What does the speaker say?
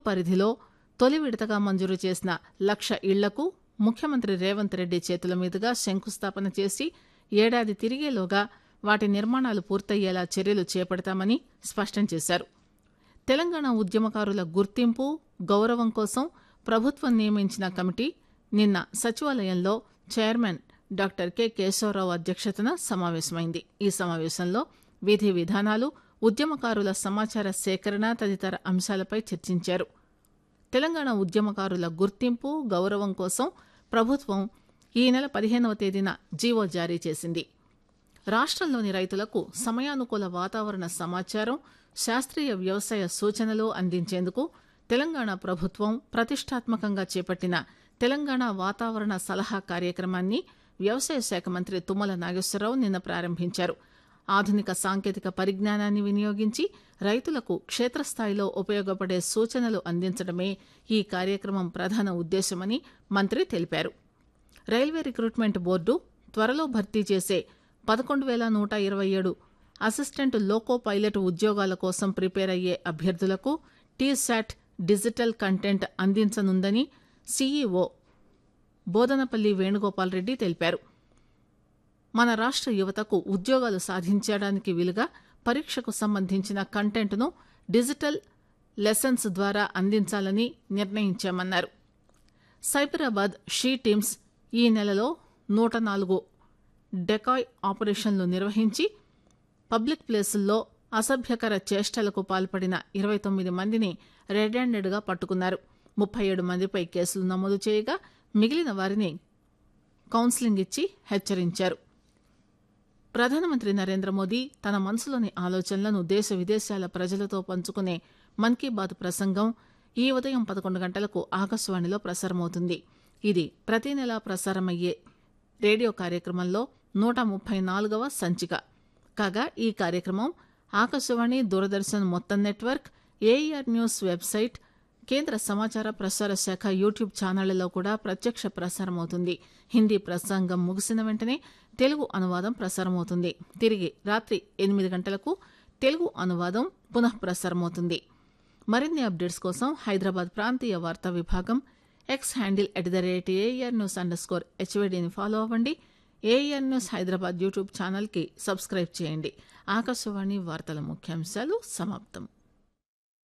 పరిధిలో తొలి విడతగా మంజూరు చేసిన లక్ష ఇళ్లకు ముఖ్యమంత్రి రేవంత్ రెడ్డి చేతుల మీదుగా శంకుస్థాపన చేసి ఏడాది తిరిగేలోగా వాటి నిర్మాణాలు పూర్తయ్యేలా చర్యలు చేపడతామని స్పష్టం చేశారు తెలంగాణ ఉద్యమకారుల గుర్తింపు గౌరవం కోసం ప్రభుత్వం నియమించిన కమిటీ నిన్న సచివాలయంలో చైర్మన్ డాక్టర్ కె కేశవరావు అధ్యక్షతన సమావేశమైంది ఈ సమావేశంలో విధి విధానాలు ఉద్యమకారుల సమాచార సేకరణ తదితర అంశాలపై చర్చించారు తెలంగాణ ఉద్యమకారుల గుర్తింపు గౌరవం కోసం ప్రభుత్వం ఈ నెల పదిహేనవ తేదీన జీవో జారీ చేసింది రాష్ట్రంలోని రైతులకు సమయానుకూల వాతావరణ సమాచారం శాస్త్రీయ వ్యవసాయ సూచనలు అందించేందుకు తెలంగాణ ప్రభుత్వం ప్రతిష్టాత్మకంగా చేపట్టిన తెలంగాణ వాతావరణ సలహా కార్యక్రమాన్ని వ్యవసాయ శాఖ మంత్రి తుమ్మల నాగేశ్వరరావు నిన్న ప్రారంభించారు ఆధునిక సాంకేతిక పరిజ్ఞానాన్ని వినియోగించి రైతులకు క్షేత్రస్థాయిలో ఉపయోగపడే సూచనలు అందించడమే ఈ కార్యక్రమం ప్రధాన ఉద్దేశమని మంత్రి తెలిపారు రైల్వే రిక్రూట్మెంట్ బోర్డు త్వరలో భర్తీ చేసే పదకొండు వేల నూట ఇరవై ఏడు అసిస్టెంట్ లోకో పైలట్ ఉద్యోగాల కోసం ప్రిపేర్ అయ్యే అభ్యర్థులకు టీశాట్ డిజిటల్ కంటెంట్ అందించనుందని సీఈఓ బోదనపల్లి వేణుగోపాల్ రెడ్డి తెలిపారు మన రాష్ట్ర యువతకు ఉద్యోగాలు సాధించడానికి వీలుగా పరీక్షకు సంబంధించిన కంటెంట్ను డిజిటల్ లెసన్స్ ద్వారా అందించాలని నిర్ణయించామన్నారు సైబరాబాద్ షీ టీమ్స్ ఈ నెలలో నూట నాలుగు డెకాయ్ ఆపరేషన్లు నిర్వహించి పబ్లిక్ ప్లేసుల్లో అసభ్యకర చేష్టలకు పాల్పడిన ఇరవై తొమ్మిది మందిని రెడ్ హ్యాండెడ్గా పట్టుకున్నారు ముప్పై ఏడు మందిపై కేసులు నమోదు చేయగా మిగిలిన వారిని కౌన్సిలింగ్ ఇచ్చి హెచ్చరించారు ప్రధానమంత్రి నరేంద్ర మోదీ తన మనసులోని ఆలోచనలను దేశ విదేశాల ప్రజలతో పంచుకునే మన్ కీ బాత్ ప్రసంగం ఈ ఉదయం పదకొండు గంటలకు ఆకాశవాణిలో ప్రసారమవుతుంది ఇది ప్రతి నెలా ప్రసారమయ్యే రేడియో కార్యక్రమంలో నూట ముప్పై నాలుగవ సంచిక కాగా ఈ కార్యక్రమం ఆకాశవాణి దూరదర్శన్ మొత్తం నెట్వర్క్ ఏఆర్ న్యూస్ వెబ్సైట్ కేంద్ర సమాచార ప్రసార శాఖ యూట్యూబ్ ఛానళ్లలో కూడా ప్రత్యక్ష ప్రసారమవుతుంది హిందీ ప్రసంగం ముగిసిన వెంటనే తెలుగు అనువాదం ప్రసారమవుతుంది తిరిగి రాత్రి ఎనిమిది గంటలకు తెలుగు అనువాదం పునః ప్రసారమవుతుంది మరిన్ని అప్డేట్స్ కోసం హైదరాబాద్ ప్రాంతీయ వార్తా విభాగం X handle at the rate AIR news underscore స్కోర్ హెచ్వైడీని ఫాలో అవ్వండి ఏఆర్ న్యూస్ హైదరాబాద్ యూట్యూబ్ ఛానల్కి సబ్స్క్రైబ్ చేయండి ఆకాశవాణి వార్తల ముఖ్యాంశాలు సమాప్తం